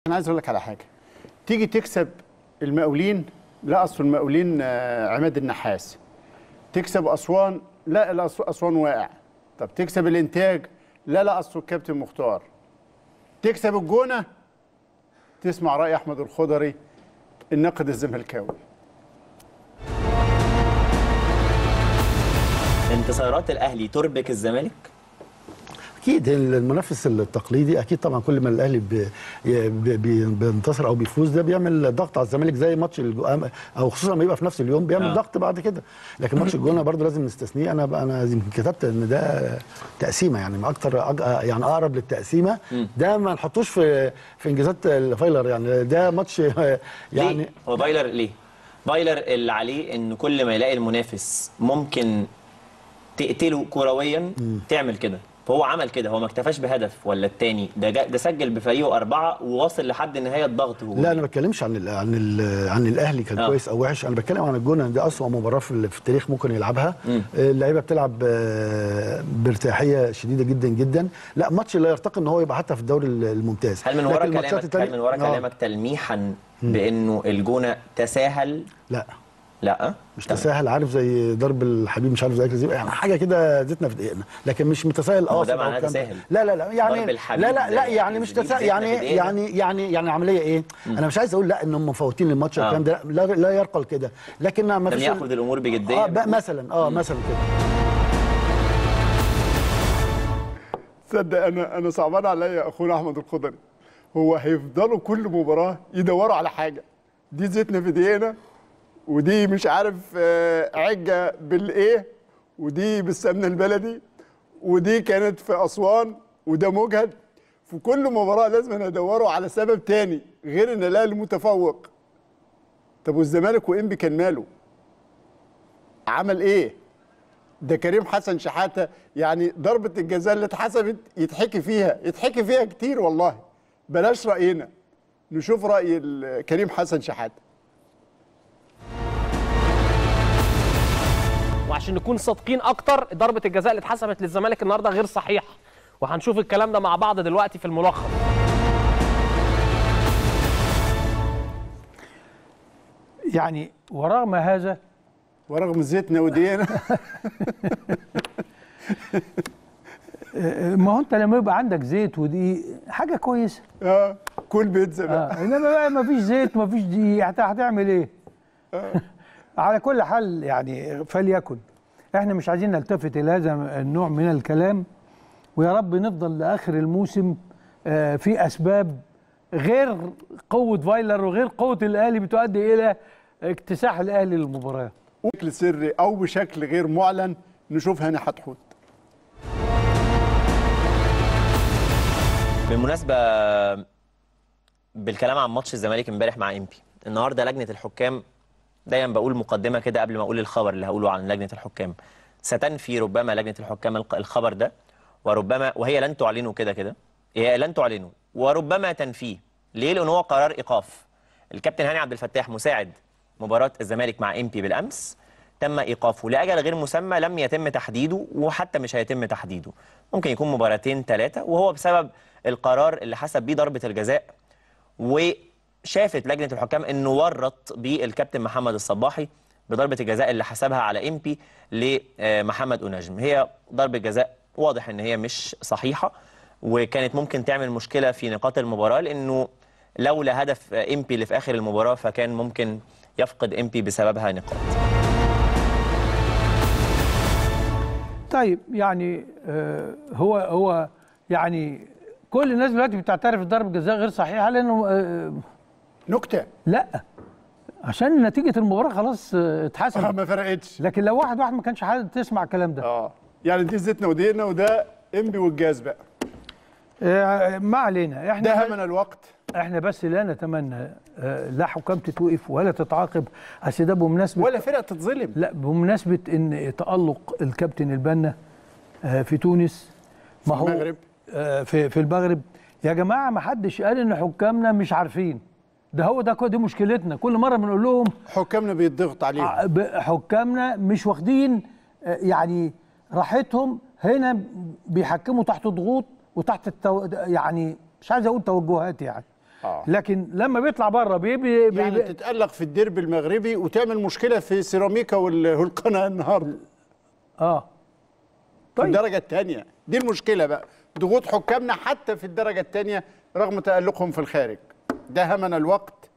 انا عايز اقول لك على حاجه تيجي تكسب المقاولين لا اصل المقاولين آه، عماد النحاس تكسب اسوان لا لا أس- اسوان واقع طب تكسب الانتاج لا لا اصل الكابتن مختار تكسب الجونه تسمع راي احمد الخضري الناقد الزملكاوي انتصارات الاهلي تربك الزمالك اكيد المنافس التقليدي اكيد طبعا كل ما الاهلي بي- بي- بي- بينتصر او بيفوز ده بيعمل ضغط على الزمالك زي ماتش الج- او خصوصا لما يبقى في نفس اليوم بيعمل آه. ضغط بعد كده لكن ماتش الجونه برضه لازم نستثنيه انا انا يمكن كتبت ان ده تقسيمه يعني اكتر أج- يعني اقرب للتقسيمه ده ما نحطوش في في انجازات الفايلر يعني ده ماتش يعني ليه؟ هو بايلر ليه؟ بايلر اللي عليه ان كل ما يلاقي المنافس ممكن تقتله كرويا تعمل كده فهو عمل كده هو ما اكتفاش بهدف ولا التاني ده جا ده سجل بفريقه اربعه وواصل لحد نهايه ضغط هجومي لا انا ما بتكلمش عن ال عن ال عن الاهلي كان آه. كويس او وحش انا بتكلم عن الجونه دي اسوأ مباراه في ال- في التاريخ ممكن يلعبها مم. آه، اللعيبه بتلعب آه، بارتياحيه شديده جدا جدا لا ماتش لا يرتقي ان هو يبقى حتى في الدوري ال- الممتاز هل من لكن ورا الماتشات كلامك هل التانية- من ورا آه، كلامك تلميحا بانه الجونه تساهل لا لا مش طب. تساهل عارف زي ضرب الحبيب مش عارف زي اكل زي يعني حاجه كده زدنا في دقيقنا لكن مش متساهل هو ده قاصد أو معناه الكلام ده. تساهل. لا لا لا يعني ضرب الحبيب لا لا لا زي يعني أكل مش زبيب تساهل زدنا يعني في دقيقنا. يعني يعني يعني عمليه ايه انا مش عايز اقول لا انهم مفوتين للماتش آه. والكلام ده لا لا يرقى لكده لكن ما لم فيش ياخذ الامور بجديه اه بقى مثلا اه مثلا كده تصدق انا انا صعبان عليا اخونا احمد الخضري هو هيفضلوا كل مباراه يدوروا على حاجه دي زيتنا في دقيقنا ودي مش عارف آه، عجه بالايه ودي بالسمنه البلدي ودي كانت في اسوان وده مجهد في كل مباراه لازم يدوروا على سبب تاني غير ان الاهلي متفوق طب والزمالك وانبي كان ماله عمل ايه ده كريم حسن شحاته يعني ضربه الجزاء اللي اتحسبت يتحكي فيها يتحكي فيها كتير والله بلاش راينا نشوف راي ال- كريم حسن شحاته وعشان نكون صادقين اكتر ضربه الجزاء اللي اتحسبت للزمالك النهارده غير صحيحه وهنشوف الكلام ده مع بعض دلوقتي في الملخص يعني ورغم هذا ورغم زيتنا ودينا آه، ما هو انت لما يبقى عندك زيت ودي حاجه كويسه اه كل بيتزا بقى اه انما بقى ما فيش زيت ما فيش دي هت- هتعمل ايه على كل حال يعني فليكن احنا مش عايزين نلتفت الى هذا النوع من الكلام ويا رب نفضل لاخر الموسم آه، في اسباب غير قوه فايلر وغير قوه الاهلي بتؤدي الى اكتساح الاهلي للمباريات بشكل سري او بشكل غير معلن نشوف هاني حتحوت بالمناسبه بالكلام عن ماتش الزمالك امبارح مع امبي النهارده لجنه الحكام دايما بقول مقدمه كده قبل ما اقول الخبر اللي هقوله عن لجنه الحكام ستنفي ربما لجنه الحكام الق- الخبر ده وربما وهي لن تعلنه كده كده هي لن تعلنه وربما تنفيه ليه لان هو قرار ايقاف الكابتن هاني عبد الفتاح مساعد مباراه الزمالك مع امبي بالامس تم ايقافه لاجل غير مسمى لم يتم تحديده وحتى مش هيتم تحديده ممكن يكون مباراتين ثلاثه وهو بسبب القرار اللي حسب بيه ضربه الجزاء وشافت لجنه الحكام انه ورط بالكابتن محمد الصباحي بضربه الجزاء اللي حسبها على امبي لمحمد انجم هي ضربه جزاء واضح ان هي مش صحيحه وكانت ممكن تعمل مشكله في نقاط المباراه لانه لولا هدف امبي اللي في اخر المباراه فكان ممكن يفقد امبي بسببها نقاط طيب يعني آه هو هو يعني كل الناس دلوقتي بتعترف ضرب جزاء غير صحيحه لانه آه نكته لا عشان نتيجه المباراه خلاص آه، آه، اتحسمت ما فرقتش لكن لو واحد واحد ما كانش حابب تسمع الكلام ده اه يعني دي زيتنا ودينا وده انبي والجاز بقى آه ما علينا ده احنا همنا الوقت احنا بس لا نتمنى آه لا حكام تتوقف ولا تتعاقب اصل ده بمناسبه ولا فرقه تتظلم لا بمناسبه ان تالق الكابتن البنا آه في تونس ما هو المغرب. آه في في المغرب يا جماعه ما حدش قال ان حكامنا مش عارفين ده هو ده دي مشكلتنا كل مره بنقول لهم حكامنا بيتضغط عليهم ع- ب- حكامنا مش واخدين آه، يعني راحتهم هنا بيحكموا تحت ضغوط وتحت التو... يعني مش عايز اقول توجهات يعني آه. لكن لما بيطلع بره بيبي بي يعني تتألق في الديربي المغربي وتعمل مشكله في سيراميكا وال- والقناه النهارده اه في طيب الدرجه الثانيه دي المشكله بقى ضغوط حكامنا حتى في الدرجه الثانيه رغم تألقهم في الخارج ده همنا الوقت